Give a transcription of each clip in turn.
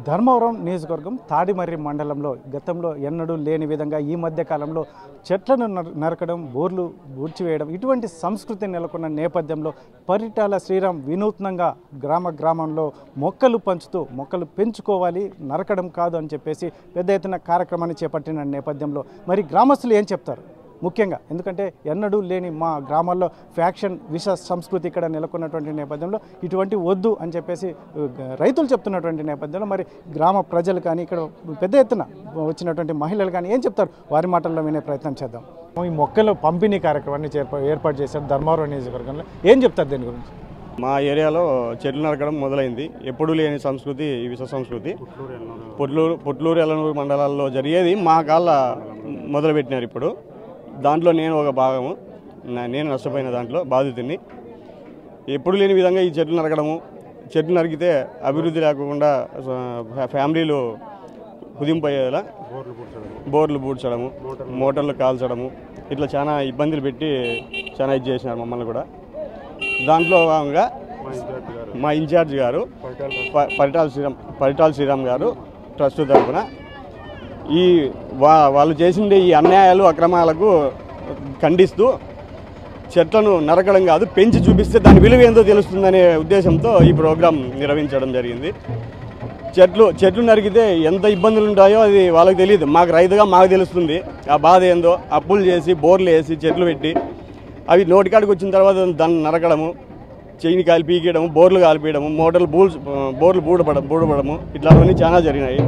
ధర్మవరం నియోజకవర్గం తాడిమర్రి మండలంలో గతంలో ఎన్నడూ లేని విధంగా ఈ మధ్య కాలంలో చెట్లను నర- నరకడం బోర్లు ఊడ్చివేయడం ఇటువంటి సంస్కృతి నెలకొన్న నేపథ్యంలో పరిటాల శ్రీరామ్ వినూత్నంగా గ్రామ గ్రామంలో మొక్కలు పంచుతూ మొక్కలు పెంచుకోవాలి నరకడం కాదు అని చెప్పేసి పెద్ద ఎత్తున కార్యక్రమాన్ని చేపట్టిన నేపథ్యంలో మరి గ్రామస్తులు ఏం చెప్తారు ముఖ్యంగా ఎందుకంటే ఎన్నడూ లేని మా గ్రామాల్లో ఫ్యాక్షన్ విష సంస్కృతి ఇక్కడ నెలకొన్నటువంటి నేపథ్యంలో ఇటువంటి వద్దు అని చెప్పేసి ఉ, గ- రైతులు చెప్తున్నటువంటి నేపథ్యంలో మరి గ్రామ ప్రజలు కానీ ఇక్కడ పెద్ద ఎత్తున వచ్చినటువంటి మహిళలు కానీ ఏం చెప్తారు వారి మాటల్లో వినే ప్రయత్నం చేద్దాం ఈ మొక్కల పంపిణీ కార్యక్రమాన్ని చేర్ప- ఏర్పాటు చేశారు ధర్మవరం నియోజకవర్గంలో ఏం చెప్తారు దీని గురించి మా ఏరియాలో చెట్లు నరకడం మొదలైంది ఎప్పుడూ లేని సంస్కృతి ఈ విష సంస్కృతి పొట్లూరు పొట్లూరు ఎల్లనూరు మండలాల్లో జరిగేది మా కాళ్ళ మొదలుపెట్టినారు ఇప్పుడు దాంట్లో నేను ఒక భాగము నా- నేను నష్టపోయిన దాంట్లో బాధితుని ఎప్పుడు లేని విధంగా ఈ చెట్లు నరకడము చెట్లు నరికితే అభివృద్ధి లేకుండా ఫ్యా- ఫ్యామిలీలు కుదింపయ్యేలా బోర్లు పూడ్చడము మోటార్లు కాల్చడము ఇట్లా చాలా ఇబ్బందులు పెట్టి చాలా ఇది చేసినారు మమ్మల్ని కూడా దాంట్లో భాగంగా మా ఇన్ఛార్జ్ గారు ప- పరిటాల శ్రీరామ్ పరిటాల శ్రీరామ్ గారు ట్రస్ట్ తరఫున ఈ వా వాళ్ళు చేసిండే ఈ అన్యాయాలు అక్రమాలకు ఖండిస్తూ చెట్లను నరకడం కాదు పెంచి చూపిస్తే దాని విలువ ఏందో తెలుస్తుందనే ఉద్దేశంతో ఈ ప్రోగ్రాం నిర్వహించడం జరిగింది చెట్లు చెట్లు నరికితే ఎంత ఇబ్బందులు ఉంటాయో అది వాళ్ళకి తెలియదు మాకు రైతుగా మాకు తెలుస్తుంది ఆ బాధ ఏందో అప్పులు చేసి బోర్లు వేసి చెట్లు పెట్టి అవి నోటికాడికి వచ్చిన తర్వాత దాన్ని నరకడము చెయ్యిని కాలి పీకేయడము బోర్లు కాలిపీయడము మోటార్లు బూల్స్ బోర్లు బూడపడ బూడపడము ఇట్లాంటివన్నీ చాలా జరిగినాయి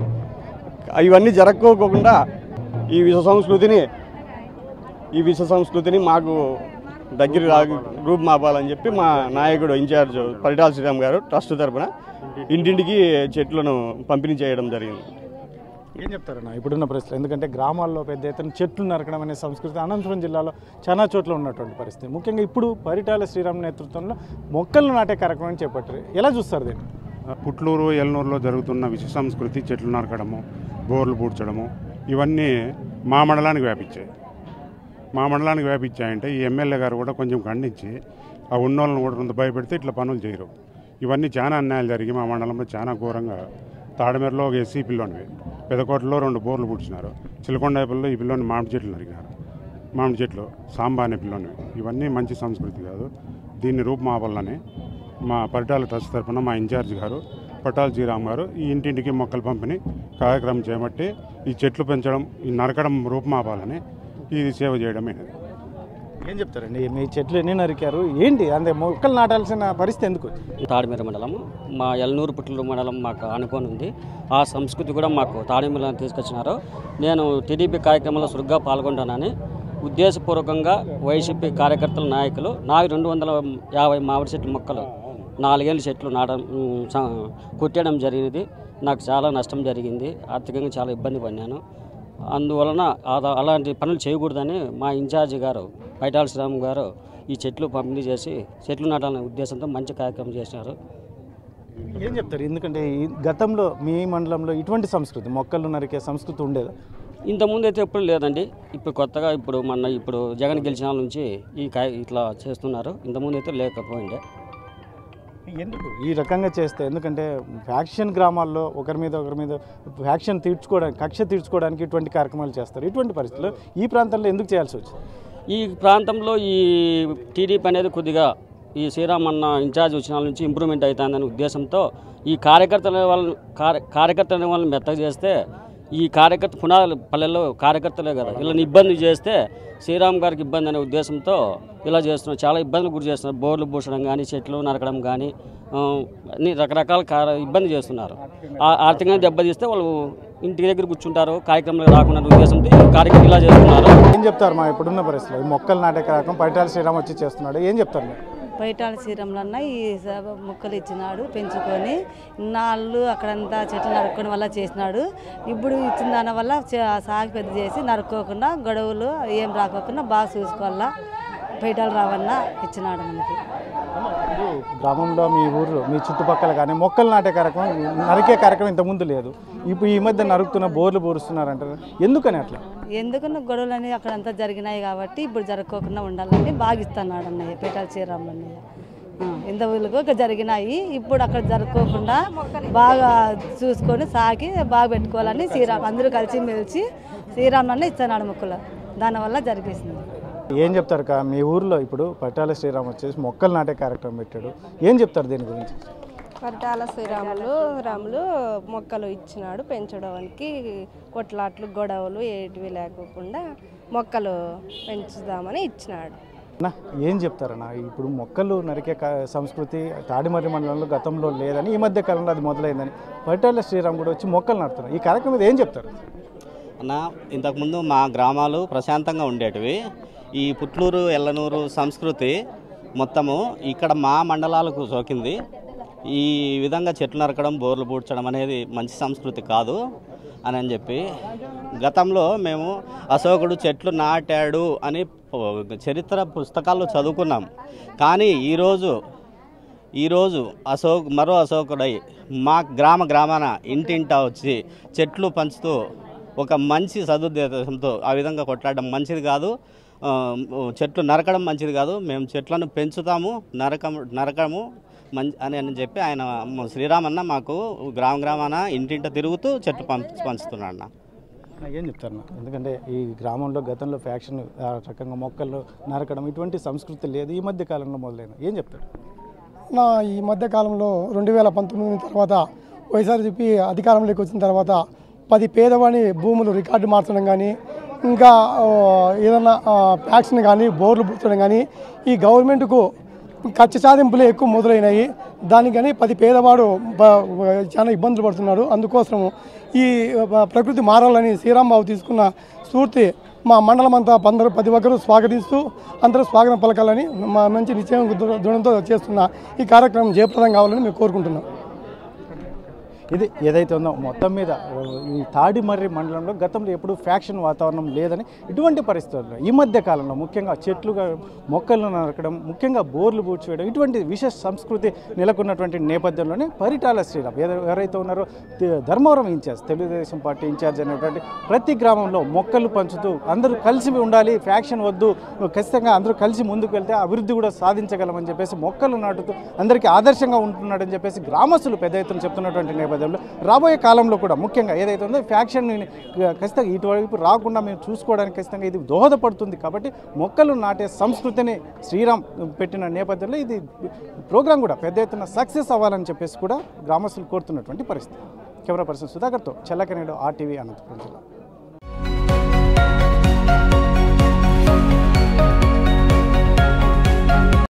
ఇవన్నీ జరగకోకుండా ఈ విష సంస్కృతిని ఈ విష సంస్కృతిని మాకు దగ్గర రా- రూపు మాపాలని చెప్పి మా నాయకుడు ఇన్ఛార్జ్ పరిటాల శ్రీరామ్ గారు ట్రస్ట్ తరపున ఇంటింటికి చెట్లను పంపిణీ చేయడం జరిగింది ఏం చెప్తారన్న ఇప్పుడున్న పరిస్థితులు ఎందుకంటే గ్రామాల్లో పెద్ద ఎత్తున చెట్లు నరకడం అనే సంస్కృతి అనంతపురం జిల్లాలో చాలా చోట్ల ఉన్నటువంటి పరిస్థితి ముఖ్యంగా ఇప్పుడు పరిటాల శ్రీరామ్ నేతృత్వంలో మొక్కలు నాటే కార్యక్రమం చేపట్టారు ఎలా చూస్తారు దీన్ని పుట్లూరు ఎల్నూరులో జరుగుతున్న విష సంస్కృతి చెట్లు నరకడము బోర్లు పూడ్చడము ఇవన్నీ మా మండలానికి వ్యాపించాయి మా మండలానికి వ్యాపించాయంటే ఈ ఎమ్మెల్యే గారు కూడా కొంచెం ఖండించి ఆ ఉన్నోళ్ళని కూడా కొంత భయపెడితే ఇట్లా పనులు చేయరు ఇవన్నీ చాలా అన్యాయాలు జరిగి మా మండలంలో చాలా ఘోరంగా తాడమేరలో ఒక ఎస్సీ పిల్లోనివి పెదకోటలో రెండు బోర్లు పూడ్చినారు చిలకొండపల్లిలో ఈ పిల్లోని మామిడి చెట్లు నరికినారు మామిడి చెట్లు సాంబా అనే పిల్లోనివి ఇవన్నీ మంచి సంస్కృతి కాదు దీన్ని రూపుమాపాలని మా పరిటాల ట్రస్ట్ తరఫున మా ఇన్ఛార్జ్ గారు పటాల్ జీరామ్ గారు ఈ ఇంటింటికి మొక్కలు పంపిణీ కార్యక్రమం చేపట్టి ఈ చెట్లు పెంచడం ఈ నరకడం రూపుమాపాలని ఇది సేవ చేయడమే ఏం చెప్తారండి మీ చెట్లు ఎన్ని నరికారు ఏంటి అంటే మొక్కలు నాటాల్సిన పరిస్థితి ఎందుకు తాడిమీర మండలం మా ఎల్నూరు పుట్లూరు మండలం మాకు ఆనుకొని ఉంది ఆ సంస్కృతి కూడా మాకు తాడిమీర తీసుకొచ్చినారు నేను టీడీపీ కార్యక్రమంలో చురుగ్గా పాల్గొంటానని ఉద్దేశపూర్వకంగా వైసీపీ కార్యకర్తల నాయకులు నాకు రెండు వందల యాభై మామిడి చెట్ల మొక్కలు నాలుగేళ్ళ చెట్లు నాటడం ఉమ్, స- కొట్టేయడం జరిగింది నాకు చాలా నష్టం జరిగింది ఆర్థికంగా చాలా ఇబ్బంది పడినాను అందువలన అలా- అలాంటి పనులు చేయకూడదని మా ఇన్ఛార్జి గారు పైటాల శ్రీరామ్ గారు ఈ చెట్లు పంపిణీ చేసి చెట్లు నాటాలనే ఉద్దేశంతో మంచి కార్యక్రమం చేసినారు ఏం చెప్తారు ఎందుకంటే ఈ గతంలో మీ మండలంలో ఇటువంటి సంస్కృతి మొక్కలు నరికే సంస్కృతి ఉండేదా ఇంతకుముందు అయితే ఎప్పుడు లేదండి ఇప్పుడు కొత్తగా ఇప్పుడు మన ఇప్పుడు జగన్ గెలిచిన వాళ్ళ నుంచి ఈ కాయ ఇట్లా చేస్తున్నారు ఇంతకుముందు అయితే లేకపోయిండే ఎందుకు ఈ రకంగా చేస్తే ఎందుకంటే ఫ్యాక్షన్ గ్రామాల్లో ఒకరి మీద ఒకరి మీద ఫ్యాక్షన్ తీర్చుకోవడానికి కక్ష తీర్చుకోవడానికి ఇటువంటి కార్యక్రమాలు చేస్తారు ఇటువంటి పరిస్థితుల్లో ఈ ప్రాంతంలో ఎందుకు చేయాల్సి వచ్చింది ఈ ప్రాంతంలో ఈ టీడీపీ అనేది కొద్దిగా ఈ శ్రీరామన్న ఇన్ఛార్జ్ వచ్చిన వాళ్ళ నుంచి ఇంప్రూవ్మెంట్ అవుతుందనే ఉద్దేశంతో ఈ కార్యకర్తల వాళ్ళని కార్య కార్యకర్తల వాళ్ళని మెత్తగా చేస్తే ఈ కార్యకర్త పునాదులు పల్లెల్లో కార్యకర్తలే కదా వీళ్ళని ఇబ్బంది చేస్తే శ్రీరామ్ గారికి ఇబ్బంది అనే ఉద్దేశంతో ఇలా చేస్తున్నారు చాలా ఇబ్బందులు గురి చేస్తున్నారు బోర్లు పూసడం కానీ చెట్లు నరకడం కానీ ఆ, అన్ని రకరకాల కా- ఇబ్బంది చేస్తున్నారు ఆ- ఆర్థికంగా దెబ్బతీస్తే వాళ్ళు ఇంటి దగ్గర కూర్చుంటారు కార్యక్రమాలకు రాకుండా ఉద్దేశంతో ఈ కార్యక్రమం ఇలా చేస్తున్నారు ఏం చెప్తారు మా ఇప్పుడున్న పరిస్థితుల్లో ఈ మొక్కలు నాటే కార్యక్రమం పరిటాల శ్రీరామ్ వచ్చి చేస్తున్నాడు ఏం చెప్తారు మీరు బయటాల శ్రీరంలన్న ఈ స- మొక్కలు ఇచ్చినాడు పెంచుకొని నాళ్ళు అక్కడంతా చెట్లు నరుక్కోవడం వల్ల చేసినాడు ఇప్పుడు ఇచ్చిన దాని వల్ల చ- సాగు పెద్ద చేసి నరుక్కోకుండా గొడవలు ఏం రాకోకుండా బాగా చూసుకోవాలా బయటాలు రావన్న ఇచ్చినాడు మనకి ఇప్పుడు గ్రామంలో మీ ఊర్లో మీ చుట్టుపక్కల కానీ మొక్కలు నాటే కార్యక్రమం నరికే కార్యక్రమం ఇంతకుముందు లేదు ఇప్పుడు ఈ మధ్య నరుకుతున్న బోర్లు బోరుస్తున్నారు అంటారు ఎందుకని అట్లా ఎందుకన్నా గొడవలు అనేవి అక్కడంతా జరిగినాయి కాబట్టి ఇప్పుడు జరగకోకుండా ఉండాలని బాగా ఇస్తున్నాడు అన్నయ్య పేటాల శ్రీరాములు అన్నయ్య ఇంత ఊళ్ళకు జరిగినాయి ఇప్పుడు అక్కడ జరుపుకోకుండా బాగా చూసుకొని సాకి బాగా పెట్టుకోవాలని శ్రీరామ్ అందరూ కలిసి మెలిసి శ్రీరామ్ ఇస్తున్నాడు మొక్కలు దానివల్ల జరిగేసింది ఏం చెప్తారు కా మీ ఊర్లో ఇప్పుడు పట్టాల శ్రీరామ్ వచ్చేసి మొక్కలు నాటే కార్యక్రమం పెట్టాడు ఏం చెప్తారు దీని గురించి పరిటాల శ్రీరాములు రాములు మొక్కలు ఇచ్చినాడు పెంచడానికి కొట్లాట్లు గొడవలు ఏటివి లేకోకుండా మొక్కలు పెంచుదామని ఇచ్చినాడు అన్నా ఏం చెప్తారన్నా ఇప్పుడు మొక్కలు నరికే కా- సంస్కృతి తాడిమర్రి మండలంలో గతంలో లేదని ఈ మధ్య కాలంలో అది మొదలైందని పట్టాల శ్రీరామ్ కూడా వచ్చి మొక్కలు నాటుతున్నారు ఈ కార్యక్రమం మీద ఏం చెప్తారు అన్న ఇంతకుముందు మా గ్రామాలు ప్రశాంతంగా ఉండేటివి ఈ పుట్లూరు ఎల్లనూరు సంస్కృతి మొత్తము ఇక్కడ మా మండలాలకు సోకింది ఈ విధంగా చెట్లు నరకడం బోర్లు పూడ్చడం అనేది మంచి సంస్కృతి కాదు అని అని చెప్పి గతంలో మేము అశోకుడు చెట్లు నాటాడు అని ప- చరిత్ర పుస్తకాల్లో చదువుకున్నాం కానీ ఈరోజు ఈరోజు అశోక్ మరో అశోకుడై మా గ్రామ గ్రామాన ఇంటింటా వచ్చి చెట్లు పంచుతూ ఒక మంచి సదుద్దేశంతో ఆ విధంగా కొట్లాడడం మంచిది కాదు ఆ, చెట్లు నరకడం మంచిది కాదు మేము చెట్లను పెంచుతాము నరకము నరకము మంచి అని అని చెప్పి ఆయన మ- శ్రీరామన్న మాకు గ్రామ గ్రామాన ఇంటింట తిరుగుతూ చెట్లు పంచ పంచుతున్నాడు అన్న అన్న, ఏం చెప్తారు అన్న? ఎందుకంటే ఈ గ్రామంలో గతంలో ఫ్యాక్షన్ ఆ రకంగా మొక్కలు నరకడం ఇటువంటి సంస్కృతి లేదు ఈ మధ్య కాలంలో మొదలైన ఏం చెప్తారు నా ఈ మధ్య కాలంలో రెండు వేల పంతొమ్మిది తర్వాత వైఎస్ఆర్సీపీ అధికారంలోకి వచ్చిన తర్వాత పది పేదవాని భూములు రికార్డు మార్చడం కానీ ఇంకా ఆ, ఏదన్నా ప్యాక్స్ని కానీ బోర్లు పూర్చడం కానీ ఈ గవర్నమెంట్కు ఖర్చు సాధింపులే ఎక్కువ మొదలైనాయి దానికని పది పేదవాడు బ- చాలా ఇబ్బందులు పడుతున్నాడు అందుకోసం ఈ ఆ, ప్రకృతి మారాలని శ్రీరాంబాబు తీసుకున్న స్ఫూర్తి మా మండలం అంతా అందరూ ప్రతి ఒక్కరూ స్వాగతిస్తూ అందరూ స్వాగతం పలకాలని మా మంచి నిశ్చయం దృ- దృఢంతో చేస్తున్న ఈ కార్యక్రమం జయప్రదం కావాలని మేము కోరుకుంటున్నాం ఇది ఏదైతే ఉందో మొత్తం మీద ఆ, ఈ తాడిమర్రి మండలంలో గతంలో ఎప్పుడు ఫ్యాక్షన్ వాతావరణం లేదని ఇటువంటి పరిస్థితుల్లో ఈ మధ్య కాలంలో ముఖ్యంగా చెట్లుగా మొక్కలను నరకడం ముఖ్యంగా బోర్లు పూడ్చివేయడం ఇటువంటి విశేష సంస్కృతి నెలకొన్నటువంటి నేపథ్యంలోనే పరిటాల శ్రీరామ్ ఏదో- ఎవరైతే ఉన్నారో తి- Dharmavaram incharge Telugu Desam party incharge అనేటువంటి ప్రతి గ్రామంలో మొక్కలు పంచుతూ అందరూ కలిసి ఉండాలి ఫ్యాక్షన్ వద్దు ఖచ్చితంగా అందరూ కలిసి ముందుకు వెళ్తే అభివృద్ధి కూడా సాధించగలమని చెప్పేసి మొక్కలు నాటుతూ అందరికీ ఆదర్శంగా ఉంటున్నాడని చెప్పేసి గ్రామస్తులు పెద్ద ఎత్తున చెప్తున్నటువంటి నేపథ్యంలో రాబోయే కాలంలో కూడా ముఖ్యంగా ఏదైతే ఉందో ఫ్యాక్షన్ ఖచ్చితంగా ఇటువైపు రాకుండా మేము చూసుకోవడానికి ఖచ్చితంగా ఇది దోహదపడుతుంది కాబట్టి మొక్కలు నాటే సంస్కృతిని శ్రీరామ్ పెట్టిన నేపథ్యంలో ఇది ప్రోగ్రాం కూడా పెద్ద ఎత్తున సక్సెస్ అవ్వాలని చెప్పేసి కూడా గ్రామస్తులు కోరుతున్నటువంటి పరిస్థితి కెమెరా పర్సన్ సుధాకర్తో చెల్లకనేడు ఆర్టీవీ అనంతపురం జిల్లా